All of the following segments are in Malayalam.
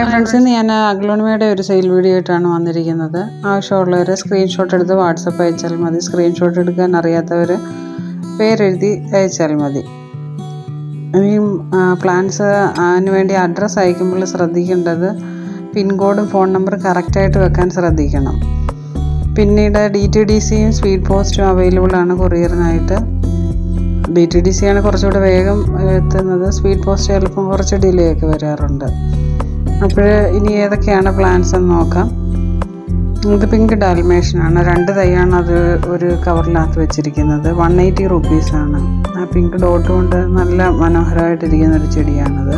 ഹായ് ഫ്രണ്ട്സ് ഇന്ന് ഞാൻ അഗ്ലോണിമയുടെ ഒരു സെയിൽ വീഡിയോ ആയിട്ടാണ് വന്നിരിക്കുന്നത് ആവശ്യമുള്ളവർ സ്ക്രീൻഷോട്ട് എടുത്ത് വാട്സപ്പ് അയച്ചാൽ മതി സ്ക്രീൻഷോട്ട് എടുക്കാൻ അറിയാത്തവർ പേരെഴുതി അയച്ചാൽ മതി ഇനിയും പ്ലാൻസ് അതിന് വേണ്ടി അഡ്രസ്സ് അയക്കുമ്പോൾ ശ്രദ്ധിക്കേണ്ടത് പിൻകോഡും ഫോൺ നമ്പർ കറക്റ്റായിട്ട് വെക്കാൻ ശ്രദ്ധിക്കണം പിന്നീട് ഡി ടി ഡി സിയും സ്പീഡ് പോസ്റ്റും അവൈലബിൾ ആണ് കൊറിയറിനായിട്ട് ഡി ടി ഡി സി ആണ് കുറച്ചുകൂടെ വേഗം എത്തുന്നത് സ്പീഡ് പോസ്റ്റ് ചിലപ്പം കുറച്ച് ഡിലേ ഒക്കെ വരാറുണ്ട് അപ്പോൾ ഇനി ഏതൊക്കെയാണ് പ്ലാൻസ് എന്ന് നോക്കാം ഇത് പിങ്ക് ഡാൽമേഷനാണ് രണ്ട് തൈയാണ് അത് ഒരു കവറിനകത്ത് വെച്ചിരിക്കുന്നത് വൺ എയ്റ്റി റുപ്പീസാണ് ആ പിങ്ക് ഡോട്ട് കൊണ്ട് നല്ല മനോഹരമായിട്ടിരിക്കുന്ന ഒരു ചെടിയാണത്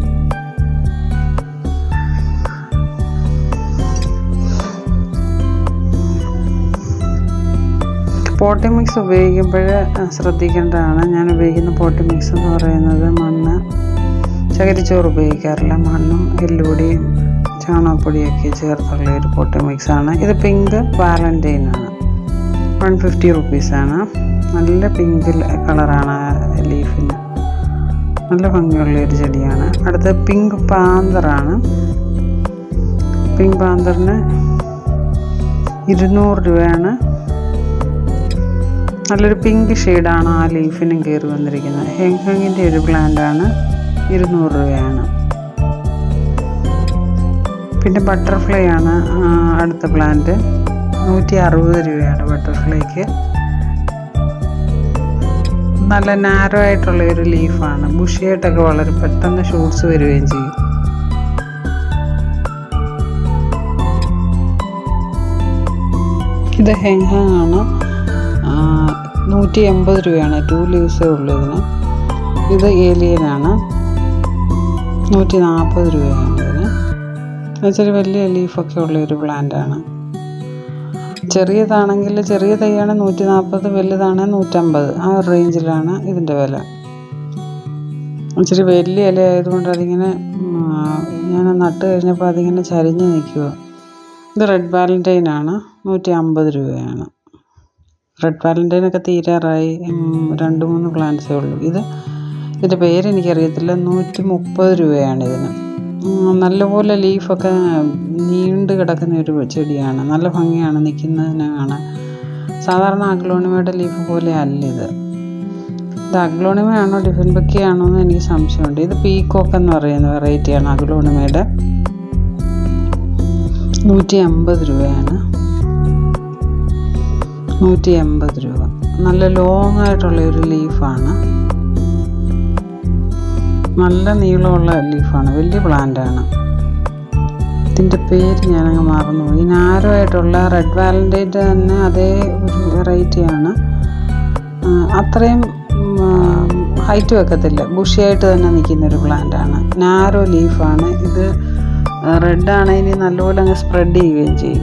പോട്ടി മിക്സ് ഉപയോഗിക്കുമ്പോൾ ശ്രദ്ധിക്കേണ്ടതാണ് ഞാൻ ഉപയോഗിക്കുന്ന പോട്ടി മിക്സ് എന്ന് പറയുന്നത് മണ്ണ് ചകിരിച്ചോറ് ഉപയോഗിക്കാറില്ല മണ്ണും എല്ലുപൊടിയും ചാണകപ്പൊടിയൊക്കെ ചേർത്തുള്ള ഒരു പോട്ടി മിക്സാണ് ഇത് പിങ്ക് വാലൻറ്റൈൻ ആണ് വൺ ഫിഫ്റ്റി റുപ്പീസാണ് നല്ല പിങ്ക് കളറാണ് ലീഫിന് നല്ല ഭംഗിയുള്ള ഒരു ചെടിയാണ് അടുത്ത പിങ്ക് പാന്തറാണ് പിങ്ക് പാന്തറിന് ഇരുന്നൂറ് രൂപയാണ് നല്ലൊരു പിങ്ക് ഷെയ്ഡാണ് ആ ലീഫിനും കയറി വന്നിരിക്കുന്നത് ഹെങ്ഹങ്ങിൻ്റെ ഒരു പ്ലാന്റാണ് ഇരുന്നൂറ് രൂപയാണ് പിന്നെ ബട്ടർഫ്ലൈ ആണ് അടുത്ത പ്ലാന്റ് നൂറ്റി അറുപത് രൂപയാണ് ബട്ടർഫ്ലൈക്ക് നല്ല നാരോ ആയിട്ടുള്ള ഒരു ലീഫാണ് ബുഷിയായിട്ടൊക്കെ വളരെ പെട്ടെന്ന് ഷൂട്ട്സ് വരികയും ചെയ്യും ഇത് ഹെങ്ഹാങ് ആണ് നൂറ്റി എൺപത് രൂപയാണ് ടു ലീവ്സേ ഉള്ളൂ ഇതിന് ഇത് ഏലിയനാണ് നൂറ്റി നാൽപ്പത് രൂപയാണ് ഇതിന് ഇച്ചിരി വലിയ ലീഫൊക്കെ ഉള്ള ഒരു പ്ലാന്റാണ് ചെറിയതാണെങ്കിൽ ചെറിയ തൈയാണ് നൂറ്റി നാൽപ്പത് വലുതാണ് നൂറ്റമ്പത് ആ ഒരു റേഞ്ചിലാണ് ഇതിൻ്റെ വില ഇച്ചിരി വലിയ ഇല ആയതുകൊണ്ട് അതിങ്ങനെ ഞാൻ നട്ട് കഴിഞ്ഞപ്പോൾ അതിങ്ങനെ ചരിഞ്ഞ് നിൽക്കുക ഇത് റെഡ് വാലൻറ്റൈൻ ആണ് നൂറ്റി അമ്പത് രൂപയാണ് റെഡ് വാലൻറ്റൈനൊക്കെ തീരാറായി രണ്ട് മൂന്ന് പ്ലാന്റ്സേ ഉള്ളൂ ഇത് ഇതിൻ്റെ പേരെനിക്കറിയത്തില്ല നൂറ്റി മുപ്പത് രൂപയാണ് ഇതിന് നല്ലപോലെ ലീഫൊക്കെ നീണ്ട് കിടക്കുന്ന ഒരു ചെടിയാണ് നല്ല ഭംഗിയാണ് നിൽക്കുന്നതിന് കാണാൻ സാധാരണ അഗ്ലോണിമയുടെ ലീഫ് പോലെ അല്ല ഇത് ഇത് അഗ്ലോണിമയാണോ ഡിഫൻ ബക്കിയാണോ എന്ന് എനിക്ക് സംശയമുണ്ട് ഇത് പീക്കോക്ക് എന്ന് പറയുന്ന വെറൈറ്റിയാണ് അഗ്ലോണിമയുടെ നൂറ്റി അമ്പത് രൂപയാണ് നൂറ്റി എൺപത് രൂപ നല്ല ലോങ് ആയിട്ടുള്ള ഒരു ലീഫാണ് നല്ല നീളമുള്ള ലീഫാണ് വലിയ പ്ലാന്റാണ് ഇതിൻ്റെ പേര് ഞാനങ്ങ് മറന്നുപോയി നാരോ ആയിട്ടുള്ള റെഡ് വാലൻറ്റൈൻ്റെ തന്നെ അതേ ഒരു വെറൈറ്റിയാണ് അത്രയും ഹൈറ്റ് വെക്കത്തില്ല ബുഷിയായിട്ട് തന്നെ നിൽക്കുന്ന ഒരു പ്ലാന്റാണ് നാരോ ലീഫാണ് ഇത് റെഡ് ആണെങ്കിൽ നല്ലപോലെ അങ്ങ് സ്പ്രെഡ് ചെയ്യുകയും ചെയ്യും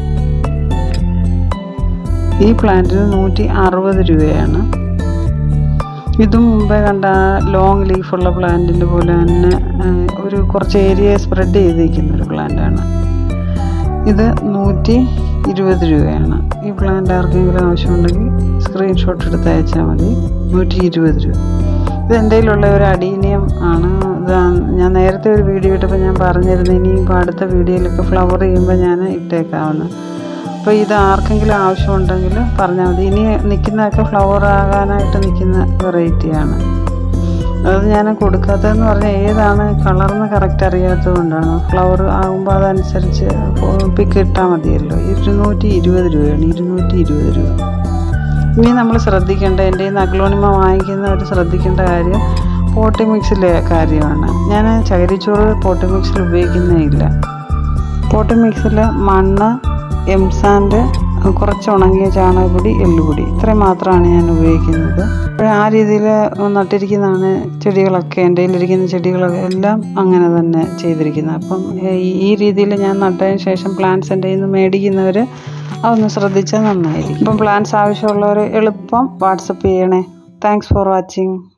ഈ പ്ലാന്റിന് നൂറ്റി അറുപത് രൂപയാണ് ഇതും മുമ്പേ കണ്ട ലോങ് ലീഫുള്ള പ്ലാന്റിൻ്റെ പോലെ തന്നെ ഒരു കുറച്ച് ഏരിയ സ്പ്രെഡ് ചെയ്തിരിക്കുന്ന ഒരു പ്ലാന്റാണ് ഇത് നൂറ്റി ഇരുപത് രൂപയാണ് ഈ പ്ലാന്റ് ആർക്കെങ്കിലും ആവശ്യമുണ്ടെങ്കിൽ സ്ക്രീൻഷോട്ട് എടുത്ത് അയച്ചാൽ മതി നൂറ്റി ഇരുപത് രൂപ ഇത് എൻ്റെ കയ്യിലുള്ള ഒരു അഡീനിയം ആണ് ഇത് ഞാൻ നേരത്തെ ഒരു വീഡിയോ ഇട്ടപ്പോൾ ഞാൻ പറഞ്ഞിരുന്നു ഇനിയിപ്പോൾ അടുത്ത വീഡിയോയിലൊക്കെ ഫ്ലവർ ചെയ്യുമ്പോൾ ഞാൻ ഇട്ടേക്കാവുന്നത് അപ്പോൾ ഇത് ആർക്കെങ്കിലും ആവശ്യമുണ്ടെങ്കിൽ പറഞ്ഞാൽ മതി ഇനി നിൽക്കുന്നതൊക്കെ ഫ്ലവർ ആകാനായിട്ട് നിൽക്കുന്ന വെറൈറ്റിയാണ് അത് ഞാൻ കൊടുക്കാത്തതെന്ന് പറഞ്ഞാൽ ഏതാണ് കളർന്ന് കറക്റ്റ് അറിയാത്തത് കൊണ്ടാണ് ഫ്ലവർ ആകുമ്പോൾ അതനുസരിച്ച് പിക്ക് ഇട്ടാൽ മതിയല്ലോ ഇരുന്നൂറ്റി ഇരുപത് രൂപയാണ് ഇരുന്നൂറ്റി ഇരുപത് രൂപ ഇനി നമ്മൾ ശ്രദ്ധിക്കേണ്ട എൻ്റെ ഈ നഗ്ലോണിമ വാങ്ങിക്കുന്നവർ ശ്രദ്ധിക്കേണ്ട കാര്യം പോട്ടി മിക്സിലെ കാര്യമാണ് ഞാൻ ചകിരിച്ചോറ് പോട്ടി മിക്സിൽ ഉപയോഗിക്കുന്നേ ഇല്ല പോട്ടി മിക്സിൽ മണ്ണ് എംസാൻഡ് കുറച്ച് ഉണങ്ങിയ ചാണകപ്പൊടി എല്ലുപൊടി ഇത്രയും മാത്രമാണ് ഞാൻ ഉപയോഗിക്കുന്നത് അപ്പോൾ ആ രീതിയിൽ നട്ടിരിക്കുന്നതാണ് ചെടികളൊക്കെ എൻ്റെ കയ്യിലിരിക്കുന്ന ചെടികളൊക്കെ എല്ലാം അങ്ങനെ തന്നെ ചെയ്തിരിക്കുന്നത് അപ്പം ഈ രീതിയിൽ ഞാൻ നട്ടതിന് ശേഷം പ്ലാന്റ്സ് എൻ്റെ കയ്യിൽ നിന്ന് മേടിക്കുന്നവർ അതൊന്ന് ശ്രദ്ധിച്ചാൽ നന്നായിരിക്കും ഇപ്പം പ്ലാന്റ്സ് ആവശ്യമുള്ളവർ എളുപ്പം വാട്സപ്പ് ചെയ്യണേ താങ്ക്സ് ഫോർ വാച്ചിങ്